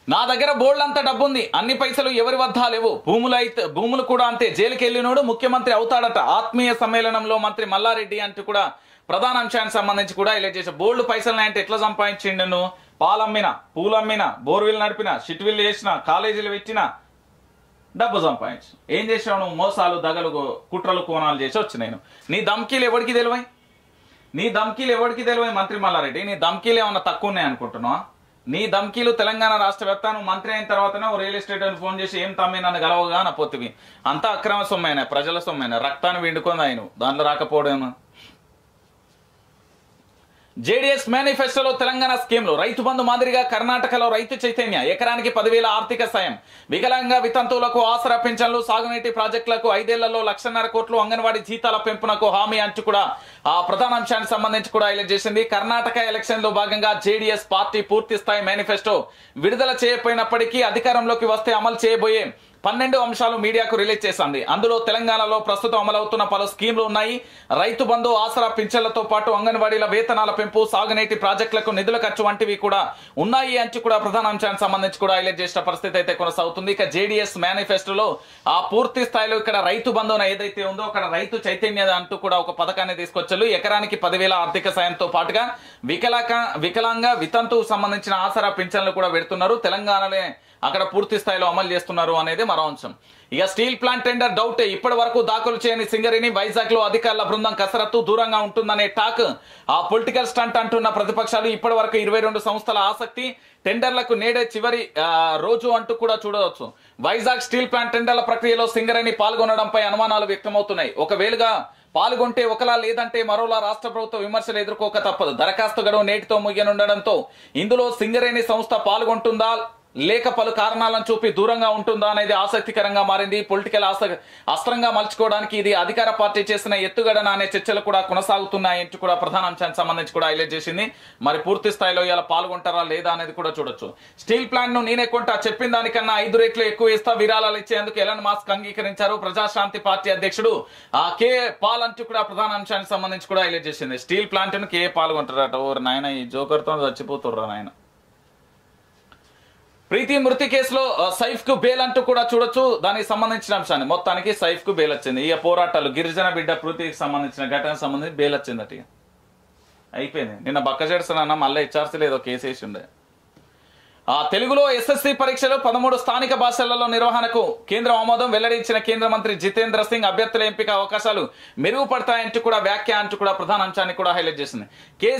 నా దగ్గర బోల్డ్ అంత డబ్బు ఉంది అన్ని పైసలు ఎవరి వద్ద లేవు భూములు అయితే భూములు కూడా అంతే జైలుకి వెళ్ళినోడు ముఖ్యమంత్రి అవుతాడట ఆత్మీయ సమ్మేళనంలో మంత్రి మల్లారెడ్డి అంటూ కూడా ప్రధాన అంశానికి సంబంధించి కూడా ఇలా చేసే బోల్డ్ పైసలు అంటే ఎట్లా సంపాదించిండు నువ్వు పాలమ్మిన పూలమ్మిన బోర్విల్ నడిపిన షిట్విల్ చేసిన కాలేజీలు పెట్టిన డబ్బు సంపాదించు ఏం చేసావు నువ్వు మోసాలు దగలు గో- కుట్రలు కోణాలు చేసి వచ్చి నేను నీ దమ్కీలు ఎవరికి తెలివై నీ దమ్కీలు ఎవరికి తెలివై మంత్రి మల్లారెడ్డి నీ దమ్కీలు ఏమన్నా తక్కువ ఉన్నాయి అనుకుంటున్నావా నీ దమ్కీలు తెలంగాణ రాష్ట్ర వ్యాప్త నువ్వు మంత్రి అయిన తర్వాతనే ఓ రియల్ ఎస్టేట్ అని ఫోన్ చేసి ఏం తమ్మి నన్ను గలవగా నా పొత్తివి అంతా అక్రమ సొమ్మైన ప్రజల సొమ్మైన రక్తాన్ని విండుకుంది ఆయన దాంట్లో రాకపోవడం జేడీఎస్ మేనిఫెస్టోలో తెలంగాణ స్కీమ్లు రైతు బంధు మాదిరిగా కర్ణాటకలో రైతు చైతన్య ఎకరానికి పదివేల ఆర్థిక సాయం వికలాంగ వితంతువులకు ఆసరా పింఛన్లు సాగునీటి ప్రాజెక్టులకు ఐదేళ్లలో లక్షన్నర కోట్లు అంగన్వాడీ జీతాల పెంపునకు హామీ అంటూ కూడా ఆ ప్రధాన అంశానికి సంబంధించి కూడా హైలైట్ చేసింది కర్ణాటక ఎలక్షన్ లో భాగంగా జేడీఎస్ పార్టీ పూర్తి స్థాయి మేనిఫెస్టో విడుదల చేయకపోయినప్పటికీ అధికారంలోకి వస్తే అమలు చేయబోయే పన్నెండు అంశాలు మీడియాకు రిలీజ్ చేసింది అందులో తెలంగాణలో ప్రస్తుతం అమలవుతున్న పలు స్కీమ్లు ఉన్నాయి రైతు బంధు ఆసరా పింఛన్లతో పాటు అంగన్వాడీల వేతనాల పెంపు సాగునీటి ప్రాజెక్టులకు నిధుల ఖర్చు వంటివి కూడా ఉన్నాయి అని కూడా ప్రధాన అంశానికి సంబంధించి కూడా హైలైట్ చేసిన పరిస్థితి అయితే కొనసాగుతుంది ఇక జేడీఎస్ మేనిఫెస్టోలో ఆ పూర్తి స్థాయిలో ఇక్కడ రైతు బంధున ఏదైతే ఉందో అక్కడ రైతు చైతన్య అంటూ కూడా ఒక పథకాన్ని తీసుకొచ్చారు ఎకరానికి పదివేల ఆర్థిక సాయంతో పాటుగా వికలాంగ వికలాంగ వితంతువు సంబంధించిన ఆసరా పింఛన్లు కూడా పెడుతున్నారు తెలంగాణలో అక్కడ పూర్తి స్థాయిలో అమలు చేస్తున్నారు అనేది మరో అంశం ఇక స్టీల్ ప్లాంట్ టెండర్ డౌట్ ఇప్పటి వరకు దాఖలు చేయని సింగరిని వైజాగ్ లో అధికారుల బృందం కసరత్తు దూరంగా ఉంటుందనే టాక్ ఆ పొలిటికల్ స్టంట్ అంటున్న ప్రతిపక్షాలు ఇప్పటి వరకు ఇరవై రెండు సంస్థల ఆసక్తి టెండర్లకు నేడే చివరి ఆ, రోజు అంటూ కూడా చూడవచ్చు వైజాగ్ స్టీల్ ప్లాంట్ టెండర్ల ప్రక్రియలో సింగరేణి పాల్గొనడంపై అనుమానాలు వ్యక్తమవుతున్నాయి ఒకవేళగా పాల్గొంటే ఒకలా లేదంటే మరోలా రాష్ట్ర ప్రభుత్వ విమర్శలు ఎదుర్కోక తప్పదు దరఖాస్తు గడువు నేటితో ముగియనుండడంతో ఇందులో సింగరేణి సంస్థ పాల్గొంటుందా లేక పలు కారణాలను చూపి దూరంగా ఉంటుందా అనేది ఆసక్తికరంగా మారింది పొలిటికల్ ఆస అస్త్రంగా మలుచుకోవడానికి ఇది అధికార పార్టీ చేసిన ఎత్తుగడన అనే చర్చలు కూడా కొనసాగుతున్నాయంటూ కూడా ప్రధాన అంశానికి సంబంధించి కూడా హైలైట్ చేసింది మరి పూర్తి స్థాయిలో ఇలా పాల్గొంటారా లేదా అనేది కూడా చూడొచ్చు స్టీల్ ప్లాంట్ ను నేనే కొంటా చెప్పిన దానికన్నా ఐదు రెట్లు ఎక్కువ ఇస్తా విరాళాలు ఇచ్చేందుకు ఎలన్ మాస్క్ అంగీకరించారు ప్రజాశాంతి పార్టీ అధ్యక్షుడు ఆ కే పాల్ అంటూ కూడా ప్రధాన అంశానికి సంబంధించి కూడా హైలైట్ చేసింది స్టీల్ ప్లాంట్ ను కే పాల్గొంటారట ఓరు నాయన ఈ జోకర్ తో చచ్చిపోతుర్రా నాయన ప్రీతి మృతి కేసులో ఆ, సైఫ్ కు బెయిల్ అంటూ కూడా చూడొచ్చు దానికి సంబంధించిన అంశాన్ని మొత్తానికి సైఫ్ కు బెయిల్ వచ్చింది ఇక పోరాటాలు గిరిజన బిడ్డ ప్రీతికి సంబంధించిన ఘటనకు సంబంధించి బెయిల్ వచ్చింది అటు అయిపోయింది నిన్న బక్క చేడుస్తున్నా మళ్ళీ హెచ్ఆర్సీలో ఏదో కేసు వేసి ఉండే ఆ తెలుగులో ఎస్ఎస్సి పరీక్షలు పదమూడు స్థానిక భాషలలో నిర్వహణకు కేంద్ర ఆమోదం వెల్లడించిన కేంద్ర మంత్రి జితేంద్ర సింగ్ అభ్యర్థుల ఎంపిక అవకాశాలు మెరుగుపడతాయంటూ కూడా వ్యాఖ్య అంటూ కూడా ప్రధాన అంశాన్ని కూడా హైలైట్ చేసింది కే